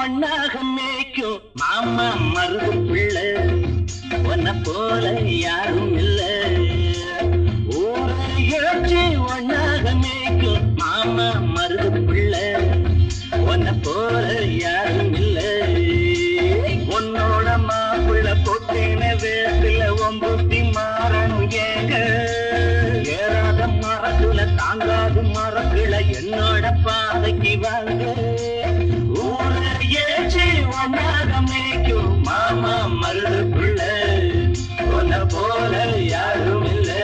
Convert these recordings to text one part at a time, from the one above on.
ஒன்னாக மேய்க்கும் மாமா மருது பிள்ளை உன்னை போல யாரும் இல்ல ஊரை இழச்சி ஒன்னாக மேய்க்கும் மாமா மருது பிள்ளை உன்னை போல யாரும் இல்ல உன்னோட மாப்பிள்ள பொட்டின வேப்பில ஒம்புத்தி மாறணும் ஏங்க ஏறாத மரத்துல தாங்காது மரத்துல என்னோட பாதைக்கு வாங்க ஊரை ஏற்றி ஒன்னாக மேய்க்கும் மாமா மருது பிள்ளை உன்னை போல யாரும் இல்லை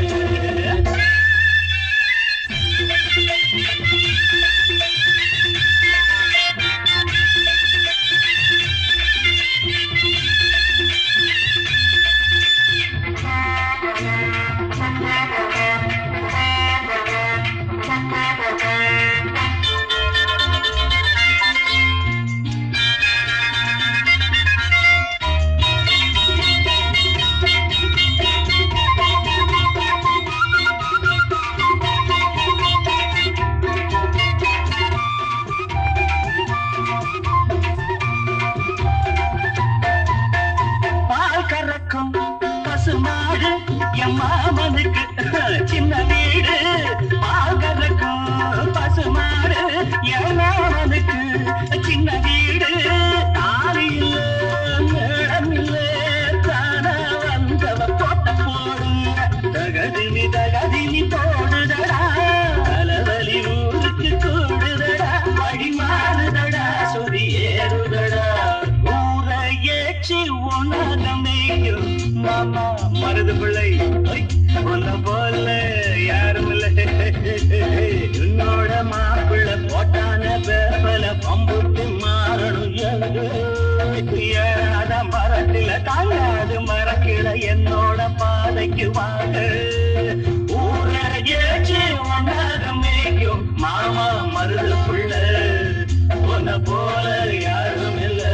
பால் கறக்கும் பசுமாடு என் மாமனுக்கு சின்ன வீடு பால் கறக்கும் பசுமாடு என் மாமனுக்கு சின்ன வீடு தாலி இல்ல மேடம் இல்ல தானா வந்தவ போட்ட போடு தகதினி தகதினி போடுதடா தலைவலி ஊருக்கு கூடுதடா வழி மாறுதடா சொதி ஏறுதடா ஊரை ஏற்றி உணர மேயும் மாமா மருது பிள்ளை ஐ, உன்னை போல யாரும் இல்லை உன்னோட மாப்பிள்ளை போட்டான பேப்பல பம்புட்டு மாறணும் எங்கு ஏறாத மரத்தில தாங்காது மரக்கிட என்னோட பாதைக்கு வாங்க ஊரை ஏற்றி உணர மேயும் மாமா மருது பிள்ளை உன்னை போல யாரும் இல்லை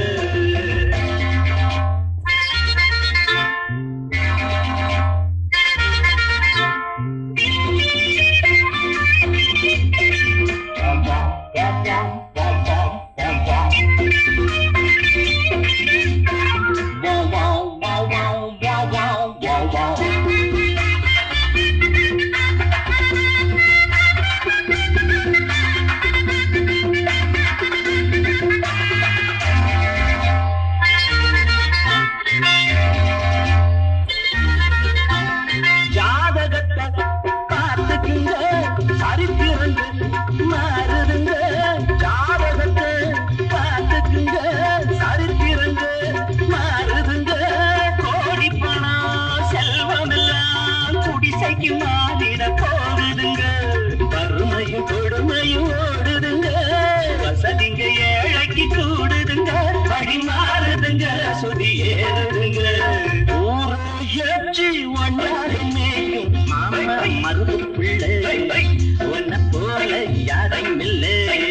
ஜாதகத்தை பார்த்துக்குங்க சரித்திரங்க மாறுதுங்க ஜாதகத்தை பார்த்துக்குங்க சரித்திரங்க மாறுதுங்க கோடி பணம் செல்வம் எல்லாம் குடிசைக்கு மாறிட போடுதுங்க வறுமையும் கொடுமையும் ஓடுதுங்க வசதிங்க ஏழைக்கு கூடுதுங்க வழி மாறுதுங்க சுதி ஏறுதுங்க ஊரை ஏற்றி ஒன்றாரி மேயும் மாமா மருது பிள்ளை உன்னை போல யாரும் இல்லை